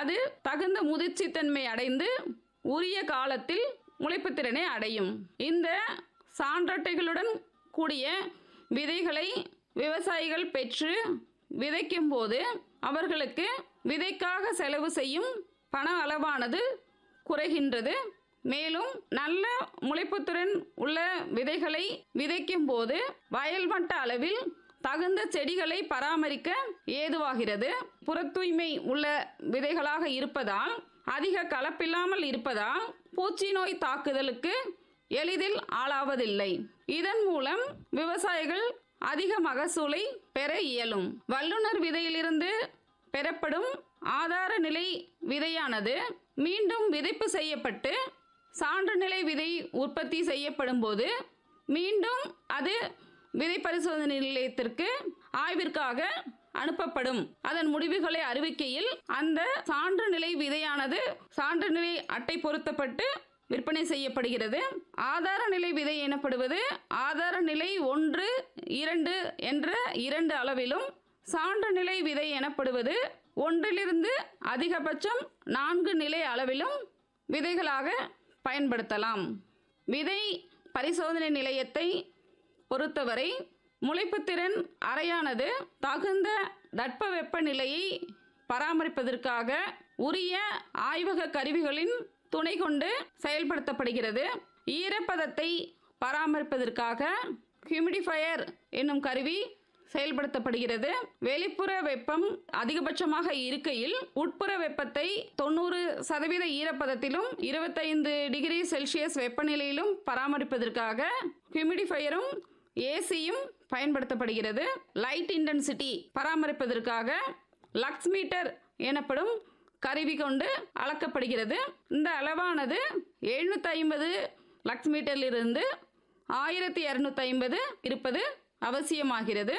அது தகுந்த முதிர்ச்சித்தன்மை அடைந்து உரிய காலத்தில் முளைப்புத் திறனை அடையும் இந்த சான்றட்டைகளுடன் கூடிய விதைகளை விவசாயிகள் பெற்று விதைக்கும் போது அவர்களுக்கு விதைக்காக செலவு செய்யும் பண அளவானது குறைகின்றது மேலும் நல்ல முளைப்புத்திறன் உள்ள விதைகளை விதைக்கும் போது வயல் மட்ட அளவில் தகுந்த செடிகளை பராமரிக்க ஏதுவாகிறது புற தூய்மை உள்ள விதைகளாக இருப்பதால் அதிக கலப்பில்லாமல் இருப்பதால் பூச்சி நோய் தாக்குதலுக்கு எளிதில் ஆளாவதில்லை இதன் மூலம் விவசாயிகள் அதிக மகசூலை பெற இயலும் வல்லுநர் விதையிலிருந்து பெறப்படும் ஆதார நிலை விதையானது மீண்டும் விதைப்பு செய்யப்பட்டு சான்று நிலை விதை உற்பத்தி செய்யப்படும் போது மீண்டும் அது விதை பரிசோதனை நிலையத்திற்கு ஆய்விற்காக அனுப்பப்படும் அதன் முடிவுகளை அறிவிக்கையில் அந்த சான்று நிலை விதையானது சான்று நிலை அட்டை பொருத்தப்பட்டு விற்பனை செய்யப்படுகிறது ஆதார நிலை விதை எனப்படுவது ஆதார நிலை ஒன்று இரண்டு என்ற இரண்டு அளவிலும் சான்று நிலை விதை எனப்படுவது ஒன்றிலிருந்து அதிகபட்சம் நான்கு நிலை அளவிலும் விதைகளாக பயன்படுத்தலாம் விதை பரிசோதனை நிலையத்தை பொறுத்தவரை முளைப்புத்திறன் அறையானது தகுந்த தட்பவெப்ப நிலையை பராமரிப்பதற்காக உரிய ஆய்வக கருவிகளின் துணை கொண்டு செயல்படுத்தப்படுகிறது ஈரப்பதத்தை பராமரிப்பதற்காக ஹியூமிடிஃபயர் என்னும் கருவி செயல்படுத்தப்படுகிறது வெளிப்புற வெப்பம் அதிகபட்சமாக இருக்கையில் உட்புற வெப்பத்தை தொண்ணூறு சதவீத ஈரப்பதத்திலும் இருபத்தைந்து டிகிரி செல்சியஸ் வெப்பநிலையிலும் பராமரிப்பதற்காக ஹியூமிடிஃபயரும் ஏசியும் பயன்படுத்தப்படுகிறது லைட் இன்டென்சிட்டி பராமரிப்பதற்காக லக்ஸ் மீட்டர் எனப்படும் கருவி கொண்டு அளக்கப்படுகிறது இந்த அளவானது எழுநூற்றி ஐம்பது லக்ஸ் மீட்டரிலிருந்து ஆயிரத்தி இரநூத்தி ஐம்பது இருப்பது அவசியமாகிறது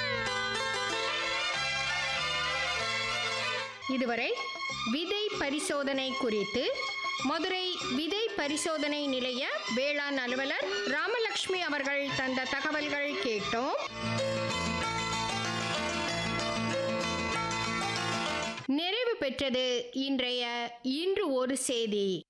இதுவரை விதை பரிசோதனை குறித்து மதுரை விதை பரிசோதனை நிலைய வேளாண் அலுவலர் ராமலட்சுமி அவர்கள் தந்த தகவல்கள் கேட்டோம் நிறைவு பெற்றது இன்றைய இன்று ஒரு செய்தி